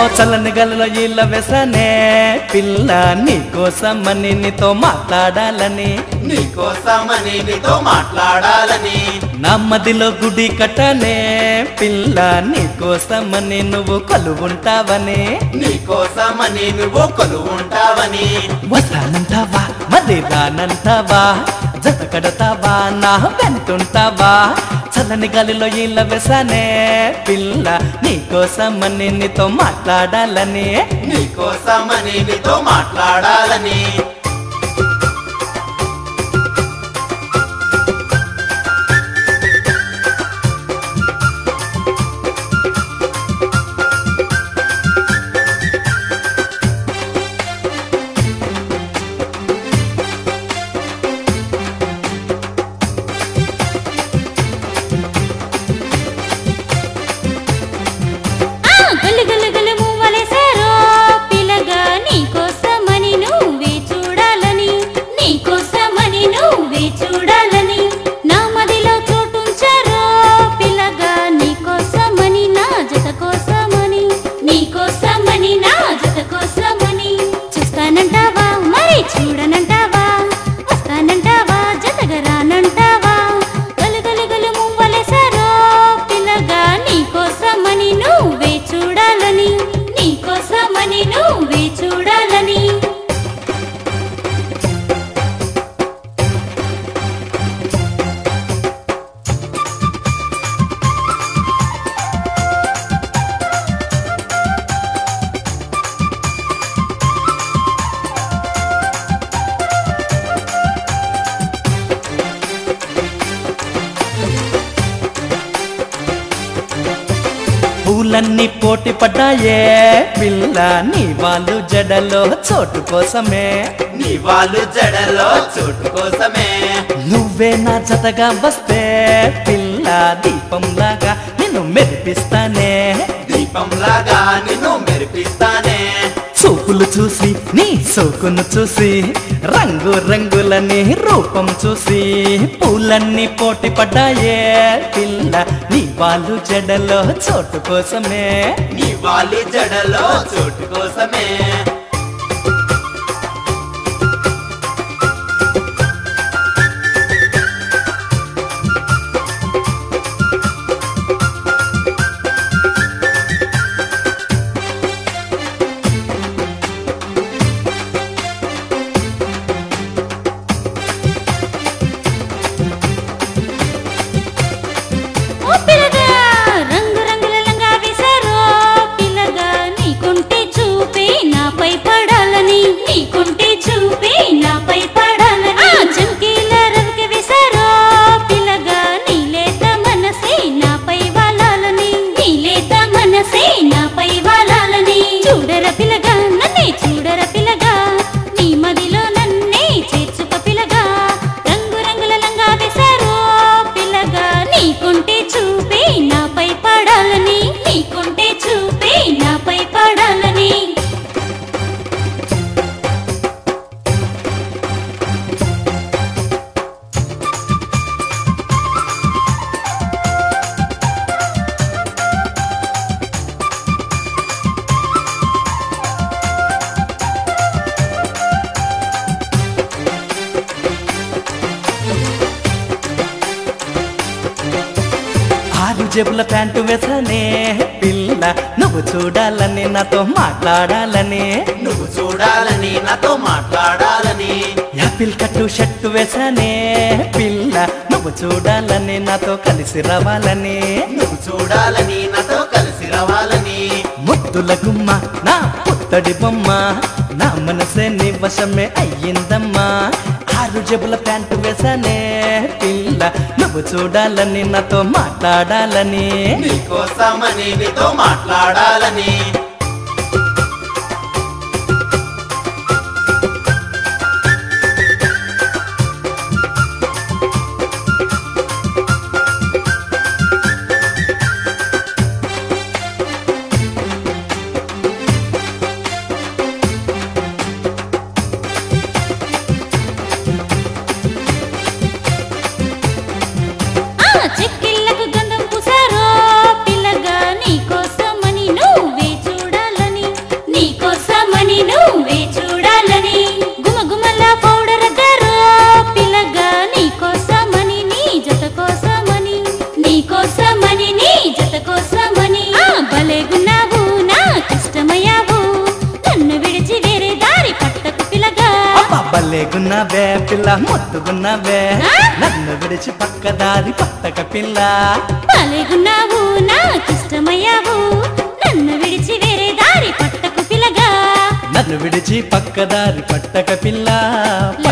చల్లని గలలో ఇళ్ళ వెసనే పిల్ల నీకోసమని నీతో మాట్లాడాలని నీకోసమని నీతో మాట్లాడాలని నా మదిలో గుడి కట్టనే పిల్ల నీకోసమని నువ్వు కొలువుంటావని నీకోసమని నువ్వు కొలు ఉంటావని వస్తానంటావా మళ్ళీ రానంటావా జత కడతావా నా వెంటుంటావా చల్లని గాలిలో ఇళ్ళ వెసనే పిల్ల నీకోసమని నీతో మాట్లాడాలని నీకోసమని నీతో మాట్లాడాలని ఆ గలు గలు గలు మువ్వలేశారో పిల్లగా నీకోసమని నువ్వే చూడాలని నీకోసమని నువ్వే చూడాలని నా మదిలో చోటుంచారో పిల్లగా నీకోసమని నా జత కోసమని నీకోసమని నా జత కోసమని చూస్తానంటావా మరి చూడనంటావా వస్తానంటావా జతగా రానంటావా గలు గలు గలు మువ్వలేశారో పిల్లగా నీకోసమని నువ్వే చూడాలని నీకోసమని నువ్వే చూడాలని పూలన్నీ పోటీ పడ్డాయే పిల్ల నీ వాళ్ళు జడలో చోటు కోసమే నీ వాళ్ళు జడలో చోటు కోసమే నువ్వే నా జతగా వస్తే పిల్ల దీపంలాగా నిన్ను మెరిపిస్తానే దీపంలాగా నిన్ను మెరిపిస్తానే చూపులు చూసి నీ సోకును చూసి రంగు రంగులని రూపం చూసి పూలన్నీ పోటీ పడ్డాయే పిల్ల నీ వాళ్ళు జడలో చోటు కోసమే నీ వాళ్ళు జడలో చోటు కోసమే ఓ పిల్లగా రంగు రంగుల లంగా వేశారో పిల్లగా నీకుంటే చూపే నాపై పడాలని నీకుంటే చూపే నాపై పడాలని ఆ చంకీల రవికి వేశారో పిల్లగా నీలేత మనసే నాపై వాలాలని నీలేత మనసే నాపై వాలాలని చూడర పిల్లగా నన్నే చూడర పిల్లగా నీ మదిలో నన్నే చేర్చుక పిల్లగా రంగు రంగుల లంగా వేశారో పిల్లగా నీకుంటే చూపే నాపై పడాలని నీకుంటే చూపే నాపై పడాలని ఆరు జేబుల ప్యాంటు వేసనే పిల్ల నువ్వు చూడాలని నాతో మాట్లాడాలని నువ్వు చూడాలని నాతో మాట్లాడాలని యాపిల్ కట్టు షర్టు వేసనే పిల్ల నువ్వు చూడాలని నాతో కలిసి రావాలని నువ్వు చూడాలని నాతో కలిసి రావాలని ముద్దుల గుమ్మ నా పుత్తడి బొమ్మ నా మనసే నీ వశమే అయ్యిందమ్మా ఆరు జబుల ప్యాంటు వేసనే పిల్ల నువ్వు చూడాలని నాతో మాట్లాడాలని నీకోసమని నీతో మాట్లాడాలని ఆ చెక్కిళ్ళకు గంధం పూసారో పిల్లగా నీకోసమని నువ్వే చూడ భలేగున్నావే పిల్ల ముద్దుగున్నావే ఆ? నన్ను విడిచి పక్కదారి పట్టక పిల్ల భలేగున్నావు నాకిష్టమయ్యావు నన్ను విడిచి వేరే దారి పట్టకు పిల్లగా నన్ను విడిచి పక్కదారి పట్టక పిల్ల